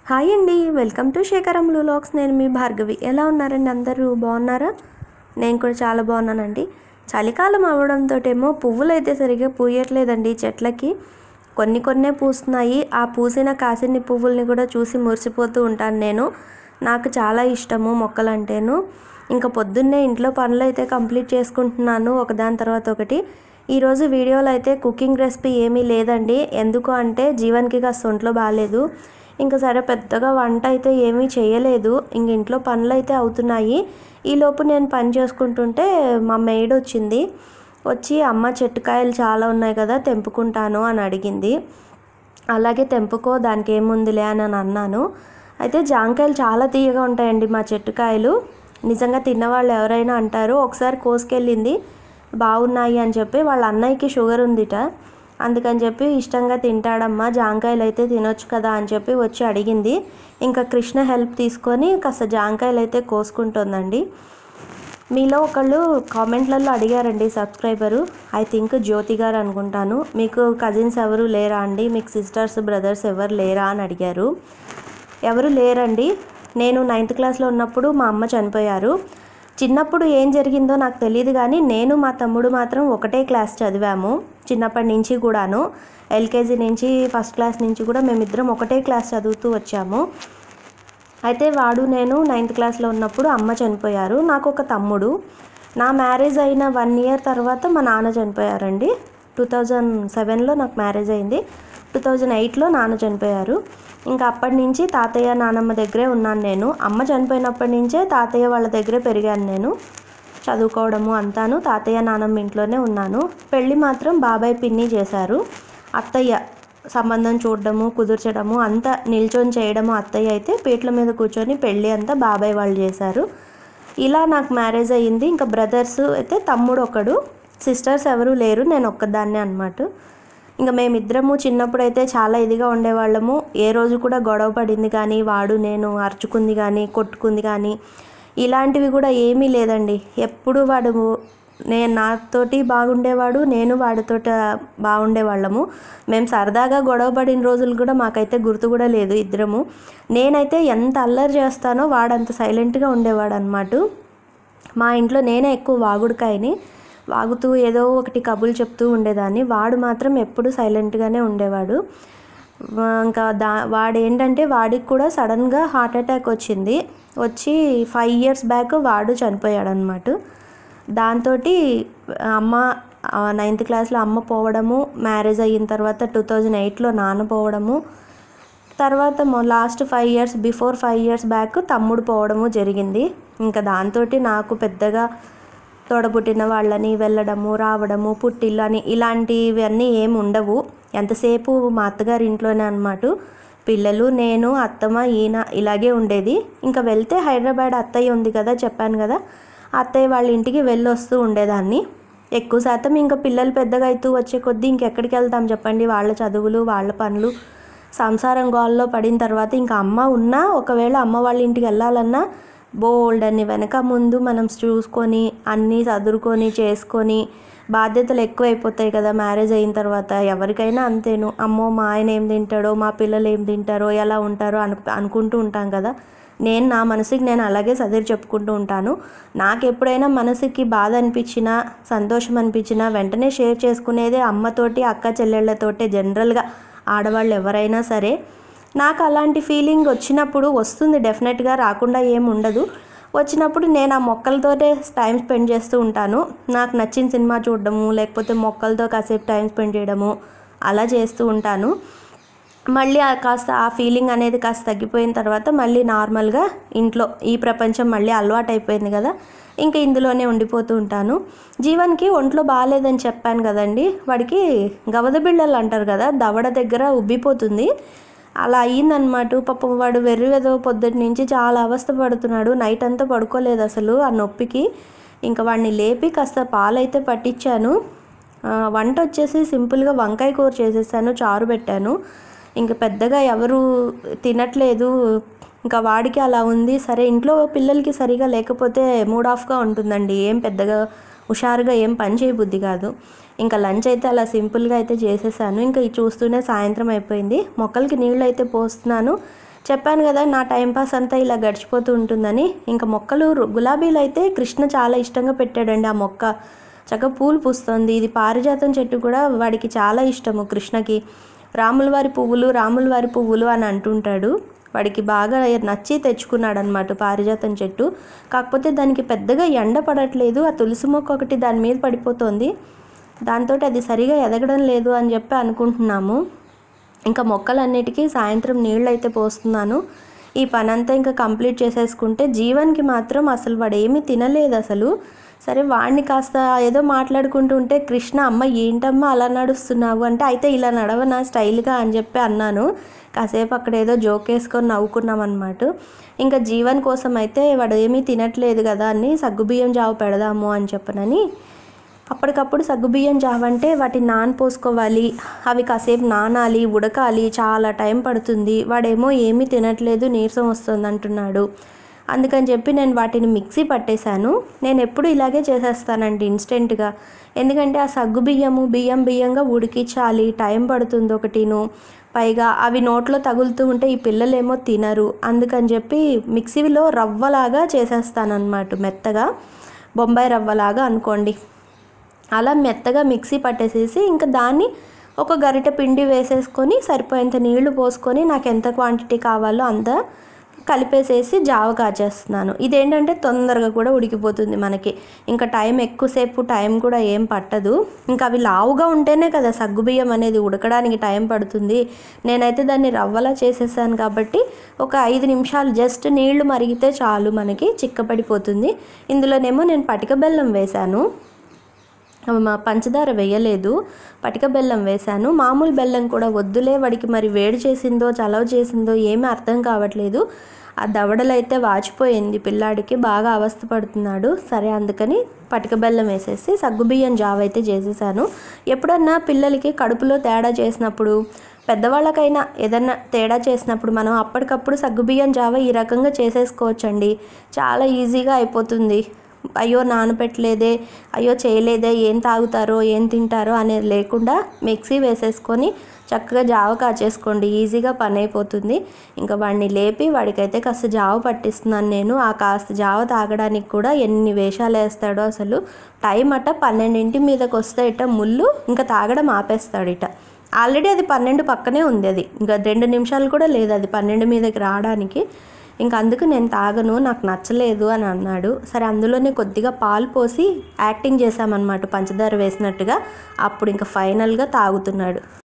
hi అండి welcome to Shekharam lakhs నేను మీ భార్గవి ఎలా ఉన్నారండి అందరూ బాగున్నారా నేను కూడా చాలా బాగున్నానండి చలికాలం అవడంతో ఏమో పువ్వులు అయితే సరిగ్గా పూయట్లేదండి చెట్లకి కొన్ని కొన్నే పూస్తున్నాయి ఆ పూసిన కాసిన్ని పువ్వుల్ని కూడా చూసి మురిసిపోతూ ఉంటాను నేను నాకు చాలా ఇష్టము మొక్కలంటేను ఇంకా పొద్దున్నే ఇంట్లో పనులు అయితే కంప్లీట్ చేసుకుంటున్నాను ఒకదాని తర్వాత ఒకటి ఈరోజు వీడియోలో అయితే కుకింగ్ రెసిపీ ఏమీ లేదండి ఎందుకు అంటే జీవన్కి కాస్త ఒంట్లో బాగాలేదు ఇంకా సరే పెద్దగా వంట అయితే ఏమీ చేయలేదు ఇంక ఇంట్లో పనులు అయితే అవుతున్నాయి ఈలోపు నేను పని చేసుకుంటుంటే మా మెయిడ్ వచ్చింది వచ్చి అమ్మ చెట్టుకాయలు చాలా ఉన్నాయి కదా తెంపుకుంటాను అని అడిగింది అలాగే తెంపుకో దానికి ఏముందిలే అని అని అన్నాను అయితే జాంకాయలు చాలా తీయగా ఉంటాయండి మా చెట్టుకాయలు నిజంగా తిన్నవాళ్ళు ఎవరైనా అంటారు ఒకసారి కోసుకెళ్ళింది బాగున్నాయి అని చెప్పి వాళ్ళ అన్నయ్యకి షుగర్ ఉందిట అందుకని చెప్పి ఇష్టంగా తింటాడమ్మా జాంకాయలు అయితే తినొచ్చు కదా అని చెప్పి వచ్చి అడిగింది ఇంకా కృష్ణ హెల్ప్ తీసుకొని కాస్త జాంకాయలు అయితే కోసుకుంటుందండి మీలో ఒకళ్ళు కామెంట్లలో అడిగారండి సబ్స్క్రైబరు ఐ థింక్ జ్యోతి గారు అనుకుంటాను మీకు కజిన్స్ ఎవరు లేరా అండి మీకు సిస్టర్స్ బ్రదర్స్ ఎవరు లేరా అని అడిగారు ఎవరు లేరండి నేను నైన్త్ క్లాస్లో ఉన్నప్పుడు మా అమ్మ చనిపోయారు చిన్నప్పుడు ఏం జరిగిందో నాకు తెలియదు కానీ నేను మా తమ్ముడు మాత్రం ఒకటే క్లాస్ చదివాము చిన్నప్పటి నుంచి కూడాను ఎల్కేజీ నుంచి ఫస్ట్ క్లాస్ నుంచి కూడా మేమిద్దరం ఒకటే క్లాస్ చదువుతూ వచ్చాము అయితే వాడు నేను నైన్త్ క్లాస్లో ఉన్నప్పుడు అమ్మ చనిపోయారు నాకు ఒక తమ్ముడు నా మ్యారేజ్ అయిన వన్ ఇయర్ తర్వాత మా నాన్న చనిపోయారండి టూ థౌజండ్ సెవెన్లో నాకు మ్యారేజ్ అయింది టూ థౌజండ్ ఎయిట్లో నాన్న చనిపోయారు ఇంకా అప్పటి నుంచి తాతయ్య నానమ్మ దగ్గరే ఉన్నాను నేను అమ్మ చనిపోయినప్పటి నుంచే తాతయ్య వాళ్ళ దగ్గరే పెరిగాను నేను చదువుకోవడము అంతాను తాతయ్య నానమ్మ ఇంట్లోనే ఉన్నాను పెళ్ళి మాత్రం బాబాయ్ పిన్ని చేశారు అత్తయ్య సంబంధం చూడడము కుదుర్చడము అంతా నిల్చొని చేయడము అత్తయ్య అయితే పీట్ల మీద కూర్చొని పెళ్ళి అంతా బాబాయ్ వాళ్ళు చేశారు ఇలా నాకు మ్యారేజ్ అయ్యింది ఇంకా బ్రదర్స్ అయితే తమ్ముడు ఒకడు సిస్టర్స్ ఎవరు లేరు నేను ఒక్కదాన్నే అనమాట ఇంకా మేమిద్దరము చిన్నప్పుడు అయితే చాలా ఇదిగా ఉండేవాళ్ళము ఏ రోజు కూడా గొడవ పడింది కానీ వాడు నేను అరుచుకుంది కానీ కొట్టుకుంది కానీ ఇలాంటివి కూడా ఏమీ లేదండి ఎప్పుడు వాడు నేను నాతోటి బాగుండేవాడు నేను వాడితో బాగుండేవాళ్ళము మేము సరదాగా గొడవ పడిన రోజులు కూడా మాకైతే గుర్తు కూడా లేదు ఇద్దరము నేనైతే ఎంత అల్లరి చేస్తానో వాడంత సైలెంట్గా ఉండేవాడు అనమాట మా ఇంట్లో నేనే ఎక్కువ వాగుడుకాయని వాగుతూ ఏదో ఒకటి కబులు చెప్తూ ఉండేదాన్ని వాడు మాత్రం ఎప్పుడు సైలెంట్గానే ఉండేవాడు ఇంకా దా వాడు ఏంటంటే వాడికి కూడా సడన్గా హార్ట్ అటాక్ వచ్చింది వచ్చి ఫైవ్ ఇయర్స్ బ్యాక్ వాడు చనిపోయాడు అనమాట దాంతో అమ్మ నైన్త్ క్లాస్లో అమ్మ పోవడము మ్యారేజ్ అయిన తర్వాత టూ థౌజండ్ ఎయిట్లో నాన్న పోవడము తర్వాత last five years before five years back తమ్ముడు పోవడము జరిగింది ఇంకా దాంతో నాకు పెద్దగా తోడబుట్టిన వాళ్ళని వెళ్ళడము రావడము పుట్టిల్లు అని ఇలాంటివన్నీ ఏమి ఉండవు ఎంతసేపు మా అత్తగారి ఇంట్లోనే అనమాట పిల్లలు నేను అత్తమ్మ ఈయన ఇలాగే ఉండేది ఇంకా వెళ్తే హైదరాబాద్ అత్తయ్య ఉంది కదా చెప్పాను కదా అత్తయ్య వాళ్ళ ఇంటికి వెళ్ళొస్తూ ఉండేదాన్ని ఎక్కువ శాతం ఇంకా పిల్లలు పెద్దగా అవుతూ వచ్చే కొద్దీ ఇంకెక్కడికి వెళ్తాం చెప్పండి వాళ్ళ చదువులు వాళ్ళ పనులు సంసారం గోల్లో పడిన తర్వాత ఇంకా అమ్మ ఉన్నా ఒకవేళ అమ్మ వాళ్ళ ఇంటికి వెళ్ళాలన్నా బోల్డ్ అని వెనక ముందు మనం చూసుకొని అన్నీ చదువుకొని చేసుకొని బాధ్యతలు ఎక్కువైపోతాయి కదా మ్యారేజ్ అయిన తర్వాత ఎవరికైనా అంతేను అమ్మో మా ఆయన ఏం తింటాడో మా పిల్లలు ఏం తింటారో ఎలా ఉంటారో అను అనుకుంటూ ఉంటాం కదా నేను నా మనసుకి నేను అలాగే సదిరి చెప్పుకుంటూ ఉంటాను నాకు ఎప్పుడైనా మనసుకి బాధ అనిపించినా సంతోషం అనిపించినా వెంటనే షేర్ చేసుకునేదే అమ్మతోటి అక్క చెల్లెళ్ళతోటే జనరల్గా ఆడవాళ్ళు ఎవరైనా సరే నాకు అలాంటి ఫీలింగ్ వచ్చినప్పుడు వస్తుంది డెఫినెట్గా రాకుండా ఏం ఉండదు వచ్చినప్పుడు నేను ఆ మొక్కలతోటే టైం స్పెండ్ చేస్తూ ఉంటాను నాకు నచ్చిన సినిమా చూడడము లేకపోతే మొక్కలతో కాసేపు టైం స్పెండ్ చేయడము అలా చేస్తూ ఉంటాను మళ్ళీ ఆ కాస్త ఆ ఫీలింగ్ అనేది కాస్త తగ్గిపోయిన తర్వాత మళ్ళీ నార్మల్గా ఇంట్లో ఈ ప్రపంచం మళ్ళీ అలవాటు అయిపోయింది కదా ఇంకా ఇందులోనే ఉండిపోతూ ఉంటాను జీవన్కి ఒంట్లో బాగాలేదని చెప్పాను కదండి వాడికి గవద బిళ్ళలు అంటారు కదా దవడ దగ్గర ఉబ్బిపోతుంది అలా అయ్యిందనమాట పాపం వాడు వెర్రివేదో పొద్దుటి నుంచి చాలా అవస్థ పడుతున్నాడు నైట్ అంతా పడుకోలేదు అసలు ఆ నొప్పికి ఇంకా వాడిని లేపి కాస్త పాలైతే పట్టించాను వంట వచ్చేసి సింపుల్గా వంకాయ కూర చేసేసాను చారు పెట్టాను ఇంకా పెద్దగా ఎవరు తినట్లేదు ఇంకా వాడికి అలా ఉంది సరే ఇంట్లో పిల్లలకి సరిగా లేకపోతే మూడ్ ఆఫ్గా ఉంటుందండి ఏం పెద్దగా హుషారుగా ఏం పని చేయబుద్ధి కాదు ఇంకా లంచ్ అయితే అలా సింపుల్గా అయితే చేసేసాను ఇంకా ఇది చూస్తూనే సాయంత్రం అయిపోయింది మొక్కలకి నీళ్ళు అయితే పోస్తున్నాను చెప్పాను కదా నా టైంపాస్ అంతా ఇలా గడిచిపోతూ ఉంటుందని ఇంకా మొక్కలు రు- గులాబీలు అయితే కృష్ణ చాలా ఇష్టంగా పెట్టాడండి ఆ మొక్క చక్కగా పూలు పూస్తుంది ఇది పారిజాతం చెట్టు కూడా వాడికి చాలా ఇష్టము కృష్ణకి రాముల వారి పువ్వులు రాముల వారి పువ్వులు అని అంటుంటాడు వాడికి బాగా నచ్చి తెచ్చుకున్నాడు అనమాట పారిజాతం చెట్టు కాకపోతే దానికి పెద్దగా ఎండ పడట్లేదు ఆ తులసి మొక్క ఒకటి దాని మీద పడిపోతుంది దాంతో అది సరిగా ఎదగడం లేదు అని చెప్పి అనుకుంటున్నాము ఇంకా మొక్కలన్నిటికీ సాయంత్రం నీళ్ళు అయితే పోస్తున్నాను ఈ పని అంతా ఇంకా కంప్లీట్ చేసేసుకుంటే జీవన్కి మాత్రం అసలు వాడు ఏమీ తినలేదు అసలు సరే వాడిని కాస్త ఏదో మాట్లాడుకుంటూ ఉంటే కృష్ణ అమ్మ ఏంటమ్మా అలా నడుస్తున్నావు అంటే అయితే ఇలా నడవనా స్టైల్గా అని చెప్పి అన్నాను కాసేపు అక్కడ ఏదో జోక్ వేసుకొని నవ్వుకున్నాం అనమాట ఇంకా జీవన్ కోసం అయితే వాడు ఏమీ తినట్లేదు కదా అని సగ్గుబియ్యం జావ పెడదాము అని చెప్పనని అప్పటికప్పుడు సగ్గుబియ్యం జావ అంటే వాటిని నాన్ పోసుకోవాలి అవి కాసేపు నానాలి ఉడకాలి చాలా టైం పడుతుంది వాడేమో ఏమీ తినట్లేదు నీరసం వస్తుంది అంటున్నాడు అందుకని చెప్పి నేను వాటిని మిక్సీ పట్టేశాను నేను ఎప్పుడు ఇలాగే చేసేస్తానండి ఇన్స్టెంట్గా ఎందుకంటే ఆ సగ్గు బియ్యము బియ్యం బియ్యంగా ఉడికించాలి టైం పడుతుంది ఒకటిను పైగా అవి నోట్లో తగులుతూ ఉంటే ఈ పిల్లలేమో తినరు అందుకని చెప్పి మిక్సీలో రవ్వలాగా చేసేస్తానన్నమాట మెత్తగా బొంబాయి రవ్వలాగా అనుకోండి అలా మెత్తగా మిక్సీ పట్టేసేసి ఇంకా దాన్ని ఒక గరిటె పిండి వేసేసుకొని సరిపోయేంత నీళ్లు పోసుకొని నాకు ఎంత క్వాంటిటీ కావాలో అంత కలిపేసేసి జావ కాచేస్తున్నాను ఇదేంటంటే తొందరగా కూడా ఉడికిపోతుంది మనకి ఇంకా టైం ఎక్కువసేపు టైం కూడా ఏం పట్టదు ఇంకా అవి లావుగా ఉంటేనే కదా సగ్గుబియ్యం అనేది ఉడకడానికి టైం పడుతుంది నేనైతే దాన్ని రవ్వలా చేసేసాను కాబట్టి ఒక ఐదు నిమిషాలు జస్ట్ నీళ్లు మరిగితే చాలు మనకి చిక్కపడిపోతుంది ఇందులోనేమో నేను పటిక బెల్లం వేశాను మా పంచదార వేయలేదు పటిక బెల్లం వేశాను మామూలు బెల్లం కూడా వద్దులే వాడికి మరి వేడి చేసిందో చలవ చేసిందో ఏమీ అర్థం కావట్లేదు ఆ దవడలైతే వాచిపోయింది పిల్లాడికి బాగా అవస్థ పడుతున్నాడు సరే అందుకని పటిక బెల్లం వేసేసి సగ్గుబియ్యం జావ అయితే చేసేసాను ఎప్పుడన్నా పిల్లలకి కడుపులో తేడా చేసినప్పుడు పెద్దవాళ్ళకైనా ఏదన్నా తేడా చేసినప్పుడు మనం అప్పటికప్పుడు సగ్గుబియ్యం జావ ఈ రకంగా చేసేసుకోవచ్చండి చాలా ఈజీగా అయిపోతుంది అయ్యో నానపెట్టలేదే అయ్యో చేయలేదే ఏం తాగుతారో ఏం తింటారో అనేది లేకుండా మిక్సీ వేసేసుకొని చక్కగా జావ కాచేసుకోండి ఈజీగా పని అయిపోతుంది ఇంకా వాడిని లేపి వాడికైతే కాస్త జావ పట్టిస్తున్నాను నేను ఆ కాస్త జావ తాగడానికి కూడా ఎన్ని వేషాలు వేస్తాడో అసలు టైం అట పన్నెండింటి మీదకి వస్తే ఇట ముళ్ళు ఇంకా తాగడం ఆపేస్తాడు ఇట ఆల్రెడీ అది పన్నెండు పక్కనే ఉంది అది ఇంకా రెండు నిమిషాలు కూడా లేదు అది పన్నెండు మీదకి రావడానికి ఇంకా అందుకు నేను తాగను నాకు నచ్చలేదు అని అన్నాడు సరే అందులోనే కొద్దిగా పాలు పోసి యాక్టింగ్ చేశామన్నమాట పంచదార వేసినట్టుగా అప్పుడు ఇంకా ఫైనల్గా తాగుతున్నాడు